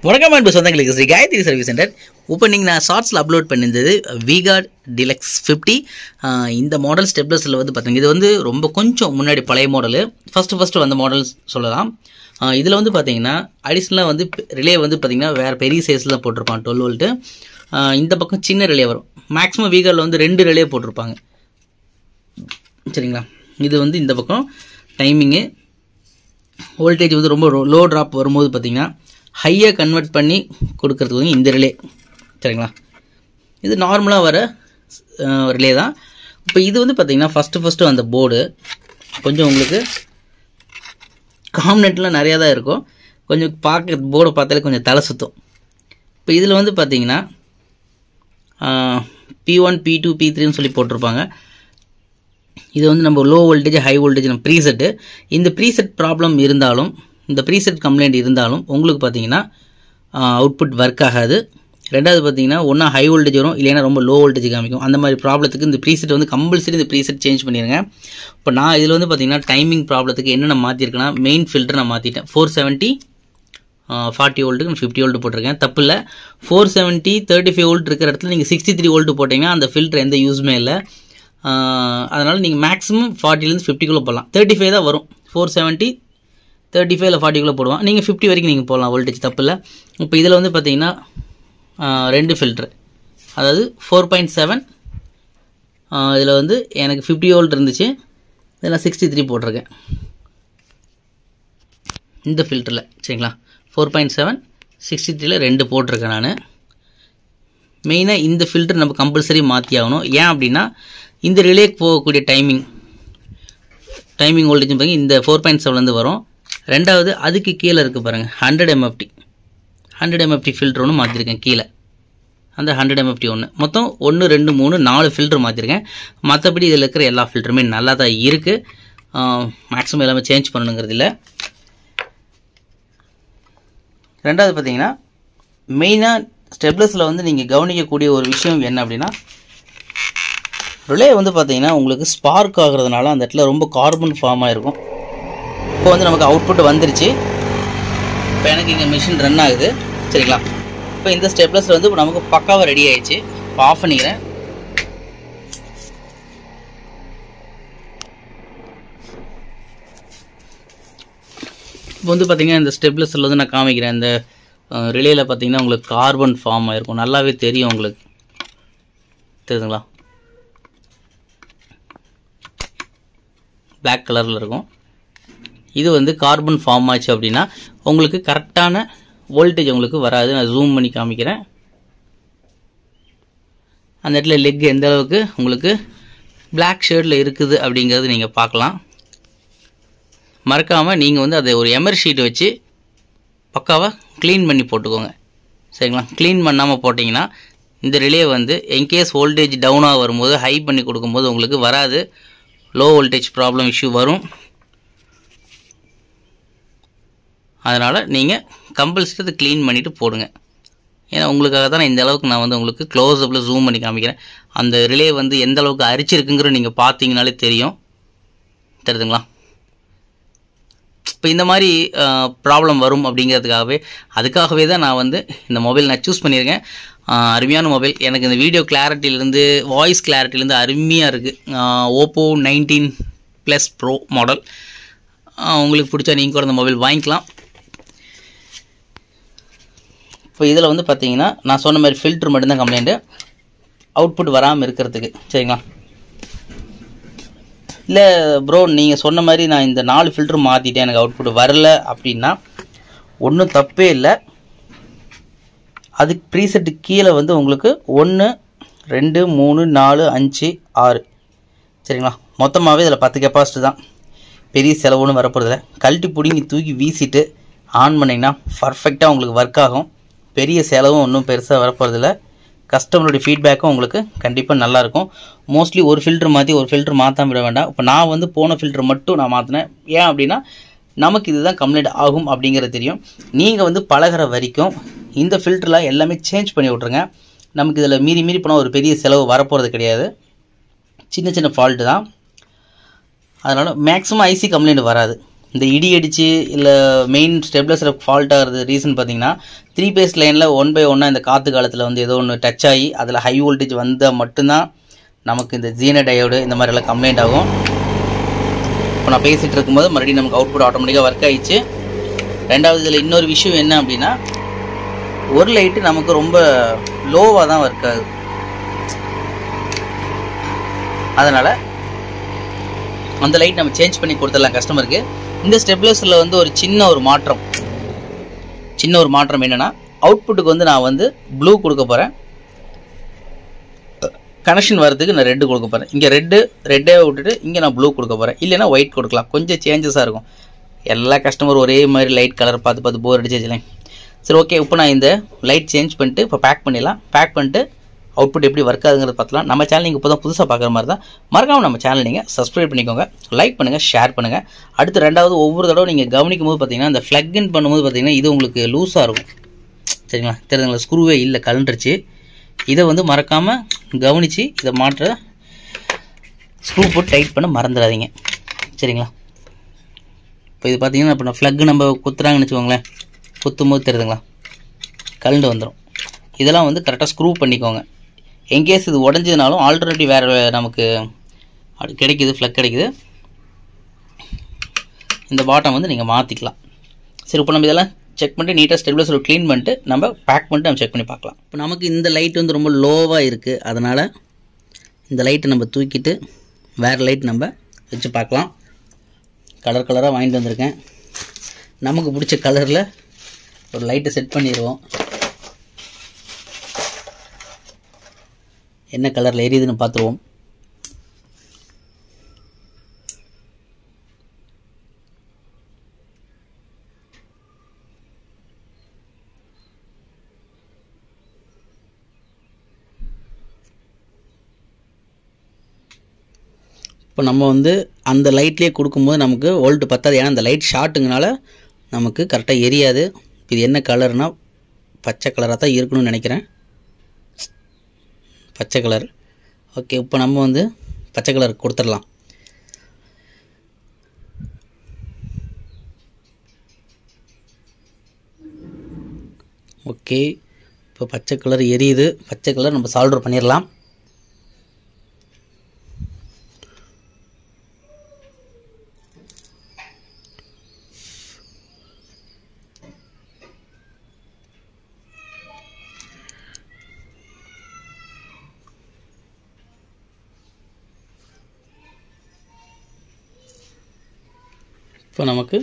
வணக்கம் அன்பு சொந்தங்களுக்கு ஸ்ரீ காயத்ரி சர்வீஸ் சென்டர் இப்போ நீங்கள் நான் ஷார்ட்ஸில் அப்லோட் பண்ணியிருந்தது விகார்ட் டிலக்ஸ் ஃபிஃப்டி இந்த மாடல் ஸ்டெப்லஸில் வந்து பார்த்தீங்க இது வந்து ரொம்ப கொஞ்சம் முன்னாடி பழைய மாடலு ஃபஸ்ட்டு ஃபஸ்ட்டு வந்த மாடல் சொல்லலாம் இதில் வந்து பார்த்தீங்கன்னா அடிஷ்னலாக வந்து ரிலே வந்து பார்த்தீங்கன்னா வேறு பெரிய சைஸில் போட்டிருப்பான் டுவெல் வோல்ட்டு இந்த பக்கம் சின்ன ரிலே வரும் மேக்ஸிமம் வீகார்டில் வந்து ரெண்டு ரிலே போட்டிருப்பாங்க சரிங்களா இது வந்து இந்த பக்கம் டைமிங்கு வோல்டேஜ் வந்து ரொம்ப லோ ட்ராப் வரும்போது பார்த்தீங்கன்னா ஹையாக கன்வெர்ட் பண்ணி கொடுக்கறதுக்கு வந்து இந்த ரிலே சரிங்களா இது நார்மலாக வர ரிலே தான் இப்போ இது வந்து பார்த்தீங்கன்னா ஃபஸ்ட்டு ஃபஸ்ட்டு அந்த போர்டு கொஞ்சம் உங்களுக்கு காம்னெட்லாம் நிறையா தான் இருக்கும் கொஞ்சம் பார்க்க போர்டை பார்த்தாலே கொஞ்சம் தலை சுற்றும் இப்போ இதில் வந்து பார்த்தீங்கன்னா B one B two B த்ரீன்னு சொல்லி போட்டிருப்பாங்க இது வந்து நம்ம லோ வோல்டேஜ் ஹை வோல்டேஜ் நம்ம ப்ரீசெட்டு இந்த ப்ரீசெட் ப்ராப்ளம் இருந்தாலும் இந்த ப்ரீசெட் கம்ப்ளைண்ட் இருந்தாலும் உங்களுக்கு பார்த்தீங்கன்னா அவுட்புட் ஒர்க் ஆகாது ரெண்டாவது பார்த்தீங்கன்னா ஒன்றா ஹை வோல்டேஜ் வரும் இல்லைன்னா ரொம்ப லோ வோல்டேஜ் காமிக்கும் அந்த மாதிரி ப்ராப்ளத்துக்கு இந்த ப்ரீசெட் வந்து கம்பல்சரி இந்த ப்ரீசெட் சேஞ்ச் பண்ணிடுங்க இப்போ நான் இதில் வந்து பார்த்தீங்கன்னா டைமிங் ப்ராப்ளத்துக்கு என்னென்ன மாற்றிருக்கேன்னா மெயின் ஃபில்டர் நான் மாற்றிட்டேன் ஃபோர் செவன்ட்டி ஃபார்ட்டி வோல்ட்டுக்கு ஃபிஃப்டி வோல்ட் போட்டிருக்கேன் தப்பு இல்லை four seventy thirty five volt இருக்கிற இடத்துல நீங்கள் சிக்ஸ்டி த்ரீ வோல்ட் போட்டிங்கன்னா அந்த ஃபில்டர் எந்த யூஸுமே இல்லை அதனால் நீங்கள் மேக்ஸிமம் ஃபார்ட்டிலேருந்து ஃபிஃப்டிக்குள்ளே போடலாம் தேர்ட்டி ஃபைவ் தான் வரும் ஃபோர் செவன்ட்டி தேர்ட்டி ஃபைவ்ல ஃபார்ட்டிக்குள்ளே போடுவான் நீங்கள் ஃபிஃப்டி வரைக்கும் நீங்கள் போடலாம் வோல்டேஜ் தப்பு இல்லை இப்போ இதில் வந்து பார்த்தீங்கன்னா ரெண்டு ஃபில்ட்ரு அதாவது ஃபோர் பாயிண்ட் செவன் இதில் வந்து எனக்கு ஃபிஃப்டி வோல்ட் இருந்துச்சு இதில் சிக்ஸ்டி த்ரீ போட்டிருக்கேன் இந்த ஃபில்டரில் சரிங்களா ஃபோர் பாயிண்ட் செவன் சிக்ஸ்டி த்ரீல ரெண்டு போட்டிருக்கேன் நான் மெயினாக இந்த ஃபில்டர் நம்ம கம்பல்சரி மாற்றி ஆகணும் ஏன் அப்படின்னா இந்த ரிலேக்கு போகக்கூடிய டைமிங் டைமிங் வோல்டேஜ் பாருங்க இந்த ஃபோர் பாயிண்ட் செவன்லேருந்து வரும் ரெண்டாவது அதுக்கு கீழே இருக்குது பாருங்கள் hundred MFD hundred MFD filter ஒன்று மாற்றிருக்கேன் கீழே அந்த ஹண்ட்ரட் எம்எஃப்டி ஒன்று மொத்தம் ஒன்று ரெண்டு மூணு நாலு ஃபில்டர் மாற்றிருக்கேன் மற்றபடி இதில் இருக்கிற எல்லா ஃபில்டருமே நல்லா தான் இருக்குது மேக்ஸிமம் எல்லாமே சேஞ்ச் பண்ணணுங்கிறது இல்லை ரெண்டாவது பார்த்தீங்கன்னா மெயினாக ஸ்டெப்லஸில் வந்து நீங்கள் கவனிக்கக்கூடிய ஒரு விஷயம் என்ன அப்படின்னா ரிலே வந்து பார்த்தீங்கன்னா உங்களுக்கு ஸ்பார்க் ஆகுறதுனால அந்த இடத்துல ரொம்ப கார்பன் ஃபார்ம் ஆகிருக்கும் இப்போ வந்து நமக்கு அவுட்புட் வந்துருச்சு இப்போ எனக்கு இங்கே மிஷின் ரன் ஆகுது சரிங்களா இப்போ இந்த ஸ்டெப்லஸில் வந்து இப்போ நமக்கு பக்காவாக ரெடி ஆயிடுச்சு இப்போ ஆஃப் பண்ணிக்கிறேன் இப்போ வந்து பார்த்தீங்கன்னா இந்த ஸ்டெப்லஸில் வந்து நான் காமிக்கிறேன் இந்த ரிலேயில் பார்த்தீங்கன்னா உங்களுக்கு கார்பன் ஃபார்ம் ஆகிருக்கும் நல்லாவே தெரியும் உங்களுக்கு தெரியுதுங்களா பிளாக் கலரில் இருக்கும் இது வந்து கார்பன் ஃபார்ம் ஆச்சு அப்படின்னா உங்களுக்கு கரெக்டான வோல்டேஜ் உங்களுக்கு வராது நான் ஜூம் பண்ணி காமிக்கிறேன் அந்த இடத்துல லெக் எந்த அளவுக்கு உங்களுக்கு பிளாக் ஷேடில் இருக்குது அப்படிங்கிறது நீங்கள் பார்க்கலாம் மறக்காமல் நீங்கள் வந்து அதை ஒரு எமர் ஷீட் வச்சு பக்காவாக க்ளீன் பண்ணி போட்டுக்கோங்க சரிங்களா க்ளீன் பண்ணாமல் போட்டிங்கன்னா இந்த ரிலே வந்து என்கேஸ் வோல்டேஜ் டவுனாக வரும்போது ஹை பண்ணி கொடுக்கும்போது உங்களுக்கு வராது லோ வோல்டேஜ் ப்ராப்ளம் இஷ்யூ வரும் அதனால் நீங்கள் கம்பல்சரி அதை க்ளீன் பண்ணிவிட்டு போடுங்க ஏன்னா உங்களுக்காக தான் இந்த அளவுக்கு நான் வந்து உங்களுக்கு க்ளோஸ்அப்பில் ஜூம் பண்ணி காமிக்கிறேன் அந்த ரிலே வந்து எந்த அளவுக்கு அரிச்சிருக்குங்கிற நீங்கள் பார்த்தீங்கனாலே தெரியும் தெரியுதுங்களா இப்போ இந்த மாதிரி ப்ராப்ளம் வரும் அப்படிங்கிறதுக்காகவே அதுக்காகவே தான் நான் வந்து இந்த மொபைல் நான் சூஸ் பண்ணியிருக்கேன் அருமையான மொபைல் எனக்கு இந்த வீடியோ கிளாரிட்டிலேருந்து வாய்ஸ் கிளாரிட்டிலேருந்து அருமையாக இருக்குது Oppo nineteen plus pro model உங்களுக்கு பிடிச்சா நீங்கள் கூட இந்த மொபைல் வாங்கிக்கலாம் இப்போ இதில் வந்து பார்த்தீங்கன்னா நான் சொன்ன மாதிரி ஃபில்ட்ரு மட்டும்தான் கம்ப்ளைண்ட்டு அவுட்புட் வராமல் இருக்கிறதுக்கு சரிங்களா இல்லை ப்ரோ நீங்கள் சொன்ன மாதிரி நான் இந்த நாலு ஃபில்ட்ரு மாற்றிட்டேன் எனக்கு அவுட்புட் வரல அப்படின்னா ஒன்றும் தப்பே இல்லை அதுக்கு ப்ரீசெட்டு கீழே வந்து உங்களுக்கு ஒன்று ரெண்டு மூணு நாலு அஞ்சு ஆறு சரிங்களா மொத்தமாகவே இதில் பத்து கெப்பாசிட்டி தான் பெரிய செலவுன்னு வரப்போகிறதில்ல கழட்டி பிடிங்கி தூக்கி வீசிட்டு ஆன் பண்ணிங்கன்னா பர்ஃபெக்டாக உங்களுக்கு ஒர்க் ஆகும் பெரிய செலவும் ஒன்றும் பெருசாக வரப்போகிறதில்ல கஸ்டமருடைய ஃபீட்பேக்கும் உங்களுக்கு கண்டிப்பாக நல்லாயிருக்கும் மோஸ்ட்லி ஒரு ஃபில்ட்ரு மாற்றி ஒரு ஃபில்ட்ரு மாற்றாம விட வேண்டாம் இப்போ நான் வந்து போன ஃபில்ட்ரு மட்டும் நான் மாற்றினேன் ஏன் அப்படின்னா நமக்கு இதுதான் கம்ப்ளைண்ட் ஆகும் அப்படிங்கிறது தெரியும் நீங்கள் வந்து பழகிற வரைக்கும் இந்த ஃபில்டரில் எல்லாமே சேஞ்ச் பண்ணி விட்ருங்க நமக்கு இதில் மீறி மீறி போனால் ஒரு பெரிய செலவு வரப்போகிறது கிடையாது சின்ன சின்ன ஃபால்ட்டு தான் அதனால் மேக்ஸிமம் ஐசி கம்ப்ளைண்ட் வராது இந்த இடி அடிச்சு இல்லை மெயின் ஸ்டெபிலைசர் ஃபால்ட் ஆகிறது ரீசன் பார்த்தீங்கன்னா த்ரீ பேஸ் லைனில் ஒன் பை ஒன்னாக இந்த காற்று காலத்தில் வந்து ஏதோ ஒன்று டச் ஆகி அதில் ஹை வோல்டேஜ் வந்தால் மட்டும்தான் நமக்கு இந்த ஜீன டயோடு இந்த மாதிரி எல்லாம் கம்ப்ளைண்ட் ஆகும் இப்போ நான் பேசிகிட்டு இருக்கும்போது மறுபடியும் நமக்கு அவுட்புட் ஆட்டோமேட்டிக்காக ஒர்க் ஆயிடுச்சு ரெண்டாவது இதில் இன்னொரு விஷயம் என்ன அப்படின்னா ஒரு லைட்டு நமக்கு ரொம்ப லோவாக தான் ஒர்க் ஆகுது அதனால் அந்த லைட் நம்ம சேஞ்ச் பண்ணி கொடுத்துடலாம் கஸ்டமருக்கு இந்த ஸ்டெப்லைசரில் வந்து ஒரு சின்ன ஒரு மாற்றம் சின்ன ஒரு மாற்றம் என்னென்னா அவுட்புட்டுக்கு வந்து நான் வந்து ப்ளூ கொடுக்க போகிறேன் கனெக்ஷன் வரதுக்கு நான் ரெட்டு கொடுக்க போகிறேன் இங்கே ரெட்டு ரெட்டே விட்டுட்டு இங்கே நான் ப்ளூ கொடுக்க போகிறேன் இல்லைன்னா ஒயிட் கொடுக்கலாம் கொஞ்சம் சேஞ்சஸாக இருக்கும் எல்லா கஸ்டமர் ஒரே மாதிரி லைட் கலர் பார்த்து பார்த்து போர் அடிச்சு சரி ஓகே இப்போ நான் இந்த லைட் சேஞ்ச் பண்ணிட்டு இப்போ பேக் பண்ணிடலாம் பேக் பண்ணிட்டு அவுட்புட் எப்படி ஒர்க் ஆகுங்கிறது பார்த்தலாம் நம்ம சேனல் நீங்கள் இப்போ தான் புதுசாக பார்க்குற மாதிரி தான் மறக்காமல் நம்ம சேனல் நீங்கள் சப்ஸ்கிரைப் பண்ணிக்கோங்க லைக் பண்ணுங்கள் ஷேர் பண்ணுங்கள் அடுத்து ரெண்டாவது ஒவ்வொரு தடவை நீங்கள் கவனிக்கும் போது பார்த்தீங்கன்னா இந்த ஃப்ளக் இன் பண்ணும்போது பார்த்தீங்கன்னா இது உங்களுக்கு லூஸாக இருக்கும் சரிங்களா தெரியுதுங்களா ஸ்க்ரூவே இல்லை கலண்டுருச்சு இதை வந்து மறக்காமல் கவனித்து இதை மாற்ற ஸ்க்ரூ போட்டு டைட் பண்ண மறந்துடாதீங்க சரிங்களா இப்போ இது பார்த்தீங்கன்னா இப்போ நான் ஃப்ளக் நம்ம குத்துறாங்கன்னு வச்சுக்கோங்களேன் குத்தும் போது தெரியுதுங்களா கலண்டு வந்துடும் இதெல்லாம் வந்து கரெக்டாக ஸ்க்ரூ பண்ணிக்கோங்க என்கேஸ் இது உடஞ்சதுனாலும் ஆல்டர்னேட்டிவ் வேறு நமக்கு அது கிடைக்குது ஃப்ளக் கிடைக்குது இந்த பாட்டம் வந்து நீங்கள் மாற்றிக்கலாம் சரி இப்போ நம்ம இதெல்லாம் செக் பண்ணிட்டு நீட்டாக ஸ்டெபிலைசர் க்ளீன் பண்ணிட்டு நம்ம பேக் பண்ணிட்டு நம்ம செக் பண்ணி பார்க்கலாம் இப்போ நமக்கு இந்த லைட் வந்து ரொம்ப லோவாக இருக்குது அதனால் இந்த லைட்டை நம்ம தூக்கிட்டு வேறு லைட் நம்ம வச்சு பார்க்கலாம் கலர் கலராக வாங்கிட்டு வந்திருக்கேன் நமக்கு பிடிச்ச கலரில் ஒரு லைட்டை செட் பண்ணிடுவோம் என்ன கலரில் எரியுதுன்னு பார்த்துருவோம் இப்போ நம்ம வந்து அந்த லைட்லேயே கொடுக்கும்போது நமக்கு வோல்ட்டு பத்தாது ஏன்னா அந்த லைட் ஷார்ட்டுங்கனால நமக்கு கரெக்டாக எரியாது இது என்ன கலர்னால் பச்சை கலராக தான் இருக்கணும்னு நினைக்கிறேன் பச்சை கலர் ஓகே இப்போ நம்ம வந்து பச்சை கலர் கொடுத்துடலாம் ஓகே இப்போ பச்சை கலர் எரியுது பச்சை கலர் நம்ம சால்டர் பண்ணிடலாம் இப்போ நமக்கு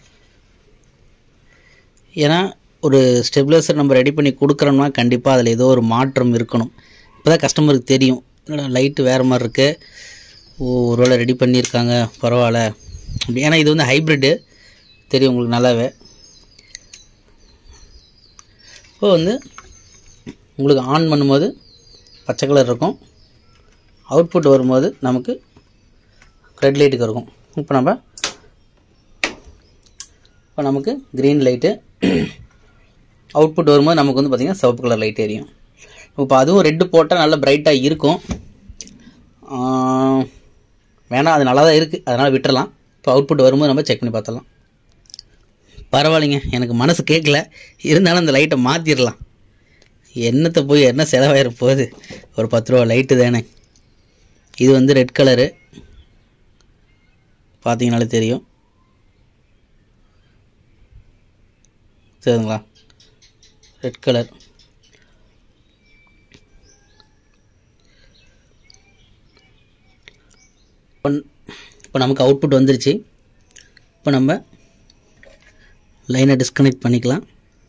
ஏன்னா ஒரு ஸ்டெபிலைசர் நம்ம ரெடி பண்ணி கொடுக்குறோம்னா கண்டிப்பாக அதில் ஏதோ ஒரு மாற்றம் இருக்கணும் இப்போ தான் கஸ்டமருக்கு தெரியும் என்னடா லைட்டு வேறு மாதிரி இருக்கு ஓ ஒருவேளை ரெடி பண்ணியிருக்காங்க பரவாயில்ல அப்படி ஏன்னா இது வந்து ஹைப்ரிட்டு தெரியும் உங்களுக்கு நல்லாவே இப்போ வந்து உங்களுக்கு ஆன் பண்ணும்போது பச்சை கலர் இருக்கும் அவுட்புட் வரும்போது நமக்கு ரெட் லைட்டுக்கு இருக்கும் இப்போ நம்ம இப்போ நமக்கு க்ரீன் லைட்டு அவுட்புட் வரும்போது நமக்கு வந்து பார்த்திங்கன்னா சிவப்பு கலர் லைட் எரியும் இப்போ அதுவும் ரெட்டு போட்டால் நல்லா பிரைட்டாக இருக்கும் ஆஹ், வேணாம் அது நல்லா தான் இருக்குது அதனால் விட்டுறலாம் இப்போ அவுட்புட் வரும்போது நம்ம செக் பண்ணி பார்த்துடலாம் பரவாயில்லைங்க எனக்கு மனசு கேட்கல இருந்தாலும் அந்த லைட்டை மாற்றிடலாம் என்னத்தை போய் என்ன செலவாயிர போகுது ஒரு பத்து ரூபா லைட்டு தானே இது வந்து ரெட் கலரு பார்த்தீங்கனாலே தெரியும் சரிங்களா ரெட் கலர் இப்போ நமக்கு அவுட்புட் வந்துருச்சு இப்போ நம்ம லைனை டிஸ்கனெக்ட் பண்ணிக்கலாம்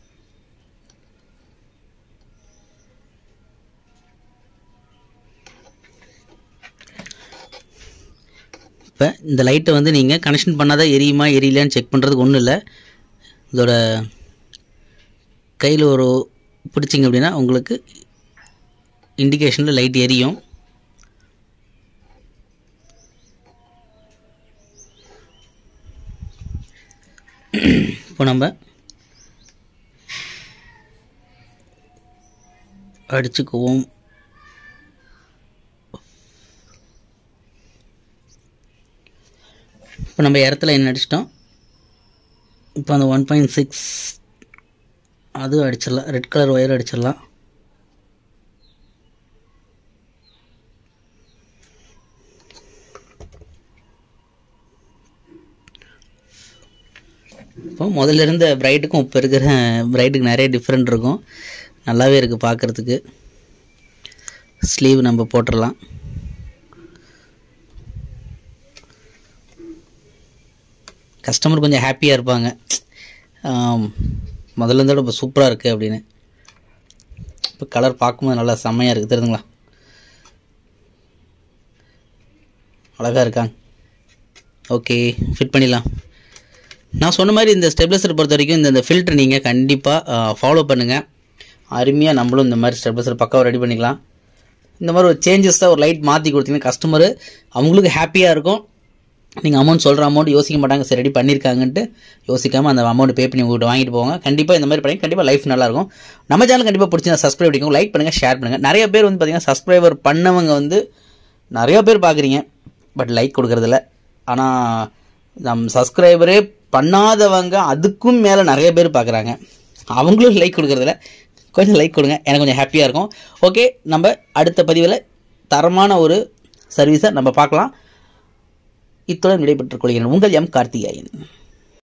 இப்போ இந்த லைட்டை வந்து நீங்கள் கனெக்ஷன் பண்ணாதான் எரியுமா எரியலையான்னு செக் பண்ணுறதுக்கு ஒன்றும் இல்லை இதோட கையில் ஒரு பிடிச்சிங்க அப்படின்னா உங்களுக்கு இண்டிகேஷனில் லைட் எரியும் இப்போ நம்ம அடிச்சுக்குவோம் இப்போ நம்ம இடத்துல என்ன அடிச்சிட்டோம் இப்போ அந்த ஒன் பாயிண்ட் சிக்ஸ் அதுவும் அடிச்சிடலாம் ரெட் கலர் ஒயர் அடிச்சிடலாம் இப்போ முதல்ல இருந்த பிரைட்டுக்கும் இப்போ இருக்கிற பிரைட்டுக்கு நிறைய டிஃப்ரெண்ட் இருக்கும் நல்லாவே இருக்குது பார்க்குறதுக்கு ஸ்லீவ் நம்ம போட்டுடலாம் கஸ்டமர் கொஞ்சம் ஹாப்பியாக இருப்பாங்க ஆம், முதல்ல இருந்தோட இப்போ சூப்பராக இருக்குது அப்படின்னு இப்போ கலர் பார்க்கும்போது நல்லா செம்மையாக இருக்குது தெரியுதுங்களா அழகாக இருக்காங்க ஓகே ஃபிட் பண்ணிடலாம் நான் சொன்ன மாதிரி இந்த ஸ்டெபிலைசர் பொறுத்த வரைக்கும் இந்த இந்த ஃபில்டர் நீங்கள் கண்டிப்பாக ஃபாலோ பண்ணுங்கள் அருமையாக நம்மளும் இந்த மாதிரி ஸ்டெபிலைசர் பக்காவாக ரெடி பண்ணிக்கலாம் இந்த மாதிரி ஒரு சேஞ்சஸ் தான் ஒரு லைட் மாற்றி கொடுத்தீங்கன்னா கஸ்டமர் அவங்களுக்கு ஹாப்பியாக இருக்கும் நீங்கள் அமௌண்ட் சொல்கிற அமௌண்ட் யோசிக்க மாட்டாங்க சரி ரெடி பண்ணியிருக்காங்கன்ட்டு யோசிக்காமல் அந்த அமௌண்ட் பே பண்ணி உங்கள்கிட்ட வாங்கிட்டு போவாங்க கண்டிப்பாக இந்த மாதிரி பண்ணி கண்டிப்பாக லைஃப் நல்லாயிருக்கும் நம்ம சேனல் கண்டிப்பாக பிடிச்சி சப்ஸ்கிரைப் பண்ணிக்கோங்க லைக் பண்ணுங்கள் ஷேர் பண்ணுங்கள் நிறைய பேர் வந்து பார்த்தீங்கன்னா சப்ஸ்கிரைபர் பண்ணவங்க வந்து நிறைய பேர் பார்க்குறீங்க பட் லைக் கொடுக்குறதில்ல ஆனால் நம் சப்ஸ்கிரைபரே பண்ணாதவங்க அதுக்கும் மேலே நிறைய பேர் பார்க்குறாங்க அவங்களும் லைக் கொடுக்குறதில்ல கொஞ்சம் லைக் கொடுங்க எனக்கு கொஞ்சம் ஹாப்பியாக இருக்கும் ஓகே நம்ம அடுத்த பதிவில் தரமான ஒரு சர்வீஸை நம்ம பார்க்கலாம் இத்துடன் விடைபெற்றுக் கொள்கிறேன் உங்கள் எம் கார்த்திகேயன்